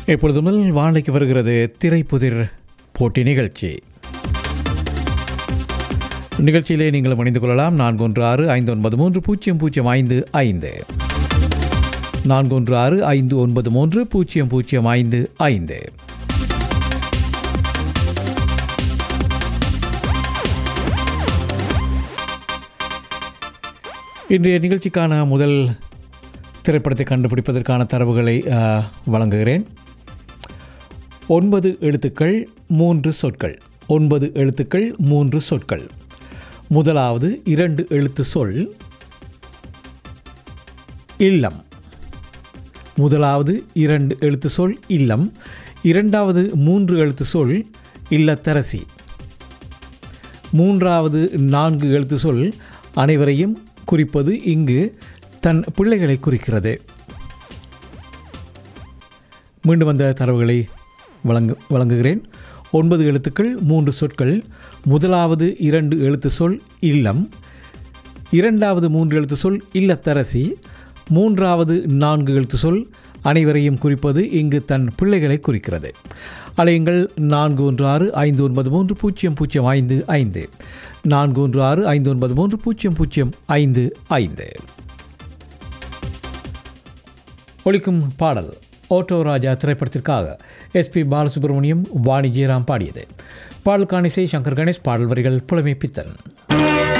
இப்பொழுது முதல் வாழைக்கு வருகிறது திரைப்புதிர் போட்டி நிகழ்ச்சி நிகழ்ச்சியிலே நீங்கள் இணைந்து கொள்ளலாம் நான்கு ஒன்று ஆறு ஐந்து ஒன்பது மூன்று பூஜ்ஜியம் பூஜ்ஜியம் ஐந்து ஐந்து நான்கு ஒன்று ஆறு ஐந்து ஒன்பது மூன்று பூஜ்ஜியம் பூஜ்ஜியம் ஐந்து ஐந்து இன்றைய நிகழ்ச்சிக்கான முதல் திரைப்படத்தை கண்டுபிடிப்பதற்கான தரவுகளை ஆ, வழங்குகிறேன் ஒன்பது எழுத்துக்கள் மூன்று சொற்கள் ஒன்பது எழுத்துக்கள் மூன்று சொற்கள் முதலாவது இரண்டு எழுத்து சொல் இல்லம் முதலாவது இரண்டு எழுத்து சொல் இல்லம் இரண்டாவது மூன்று எழுத்து சொல் இல்லத்தரசி மூன்றாவது நான்கு எழுத்து சொல் அனைவரையும் குறிப்பது இங்கு தன் பிள்ளைகளை குறிக்கிறது மீண்டும் அந்த தரவுகளை வழங்கு வழங்குகிறேன் ஒன்பது எழுத்துக்கள் மூன்று சொற்கள் முதலாவது இரண்டு எழுத்து சொல் இல்லம் இரண்டாவது மூன்று எழுத்து சொல் இல்லத்தரசி மூன்றாவது நான்கு எழுத்து சொல் அனைவரையும் குறிப்பது இங்கு தன் பிள்ளைகளை குறிக்கிறது அலையுங்கள் நான்கு ஒன்று ஆறு ஐந்து ஒன்பது மூன்று பூஜ்ஜியம் பூஜ்ஜியம் ஐந்து ஐந்து நான்கு ஒன்று ஆறு ஐந்து ஒன்பது மூன்று பூஜ்ஜியம் பூஜ்ஜியம் ஐந்து ஐந்து ஒலிக்கும் பாடல் ஓட்டோ ராஜா திரைப்படத்திற்காக எஸ்பி பாலசுப்ரமணியம் வாணி ஜெயராம் பாடியது பாடலுக்கான இசை சங்கர் கணேஷ் பாடல் வரிகள் புலமை பித்தன்